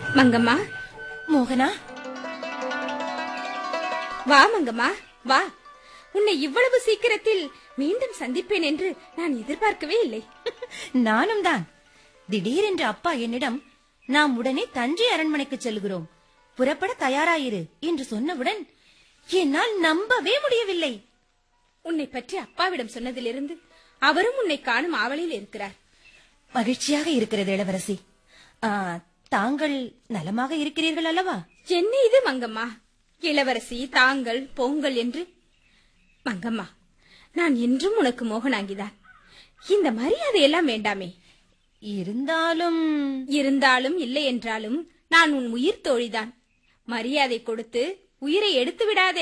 மங்கம்மா மோகனா வா மங்கம்மா வா உன்னை இவ்வளவு சீக்கிரத்தில் மீண்டும் சந்திப்பேன் என்று நான் எதிர்பார்க்கவே இல்லை நானும் தான் திடீரென்று அப்பா என்னிடம் நாம் உடனே தஞ்சை அரண்மனைக்கு செல்கிறோம் புறப்பட தயாராயிரு என்று சொன்னவுடன் என்னால் நம்பவே முடியவில்லை உன்னை பற்றி அப்பாவிடம் சொன்னதிலிருந்து அவரும் உன்னை காணும் ஆவலில் இருக்கிறார் மகிழ்ச்சியாக இருக்கிறது இளவரசி ஆ, தாங்கள் நலமாக இருக்கிறீர்கள் அல்லவா என்ன இது மங்கம்மா இளவரசி தாங்கள் போங்கள் என்று மங்கம்மா நான் என்றும் உனக்கு மோகனாங்கிதான் இந்த மரியாதை எல்லாம் வேண்டாமே இருந்தாலும் இருந்தாலும் இல்லை என்றாலும் நான் உன் உயிர் தோழிதான் மரியாதை கொடுத்து உயிரை எடுத்து விடாதே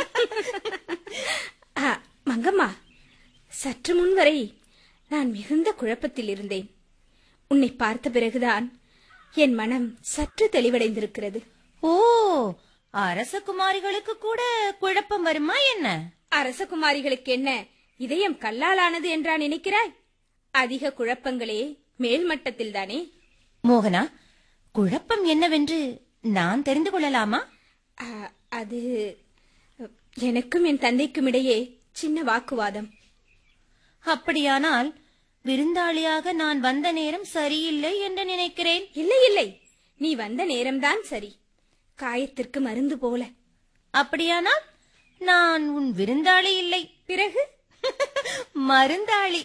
ஆ, மங்கம்மா சற்று முன் வரை நான் மிகுந்த குழப்பத்தில் இருந்தேன் உன்னை பார்த்த பிறகுதான் என் மனம் சற்று தெளிவடைந்திருக்கிறது ஓ அரச குமாரிகளுக்கு கூட குழப்பம் வருமா என்ன அரசகுமாரிகளுக்கு என்ன இதயம் கல்லாலானது என்றா நினைக்கிறாய் அதிக குழப்பங்களே மேல்மட்டத்தில் தானே மோகனா குழப்பம் என்னவென்று நான் தெரிந்து கொள்ளலாமா ஆ, அது எனக்கும் என் தந்தைக்கும் இடையே சின்ன வாக்குவாதம் அப்படியானால் விருந்தாளியாக நான் வந்த நேரம் சரியில்லை என்று நினைக்கிறேன் இல்லை இல்லை நீ வந்த நேரம்தான் சரி காயத்திற்கு மருந்து போல அப்படியானால் நான் உன் விருந்தாளி இல்லை பிறகு மருந்தாளி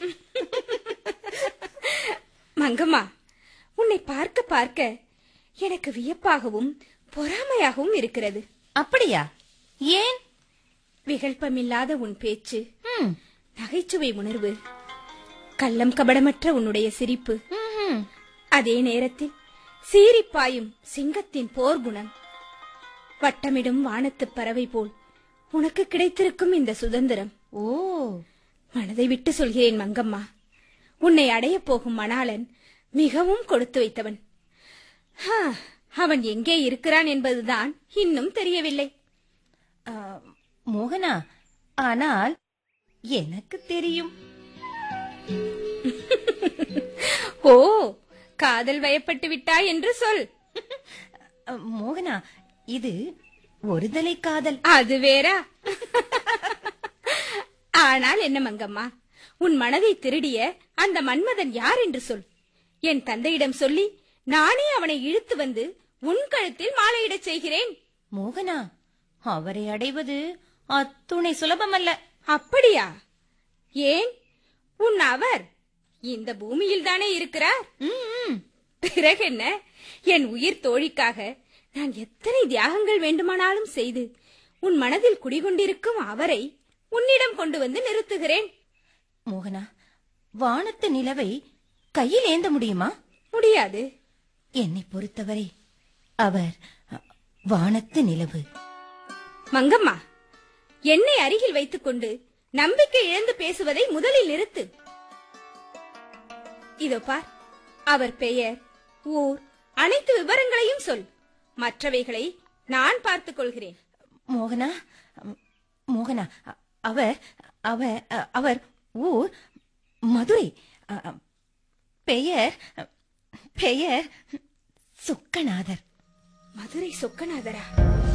மங்கம்மா உன்னை பார்க்க பார்க்க எனக்கு வியப்பாகவும் பொறாமையாகவும் இருக்கிறது அப்படியா ஏன் விகல்பமில்லாத உன் பேச்சு ம், நகைச்சுவை உணர்வு கள்ளம் கபடமற்ற உன்னுடைய சிரிப்பு ம்ஹும். அதே நேரத்தில் சீரிப்பாயும் சிங்கத்தின் போர்க்குணம் வட்டமிடும் வானத்துப் பறவை போல் உனக்கு கிடைத்திருக்கும் இந்த சுதந்திரம் ஓ மனதை விட்டு சொல்கிறேன் மங்கம்மா உன்னை அடையப் போகும் மணாளன் மிகவும் கொடுத்து வைத்தவன் ஹா, அவன் எங்கே இருக்கிறான் என்பதுதான் இன்னும் தெரியவில்லை ஆ, மோகனா ஆனால் எனக்கு தெரியும் ஓ காதல் வயப்பட்டு விட்டாய் என்று சொல் அ, மோகனா இது ஒருதலை காதல் அது வேறா ஆனால் என்ன மங்கம்மா உன் மனதை திருடிய அந்த மன்மதன் யார் என்று சொல் என் தந்தையிடம் சொல்லி நானே அவனை இழுத்து வந்து உன் கழுத்தில் மாலையிடச் செய்கிறேன் மோகனா அவரை அடைவது அத்துணை சுலபமல்ல அப்படியா ஏன் உன் அவர் இந்த பூமியில் தானே இருக்கிறார் ம், ம். பிறகென்ன என் உயிர் தோழிக்காக நான் எத்தனை தியாகங்கள் வேண்டுமானாலும் செய்து உன் மனதில் குடிகொண்டிருக்கும் அவரை உன்னிடம் கொண்டு வந்து நிறுத்துகிறேன் மோகனா வானத்து நிலவை கையில் ஏந்த முடியுமா முடியாது என்னை பொறுத்தவரை அவர் அ, வானத்து நிலவு மங்கம்மா என்னை அருகில் வைத்துக்கொண்டு நம்பிக்கை இழந்து பேசுவதை முதலில் நிறுத்து இதோ பார் அவர் பெயர் ஊர் அனைத்து விவரங்களையும் சொல் மற்றவைகளை நான் பார்த்துக் கொள்கிறேன் மோகனா ம், மோகனா அ- அவர் அவர் அ, அவர் ஊர் மதுரை அ, அ, பெயர் பெயர் சுக்கநாதர் மதுரை சொக்கநாதரா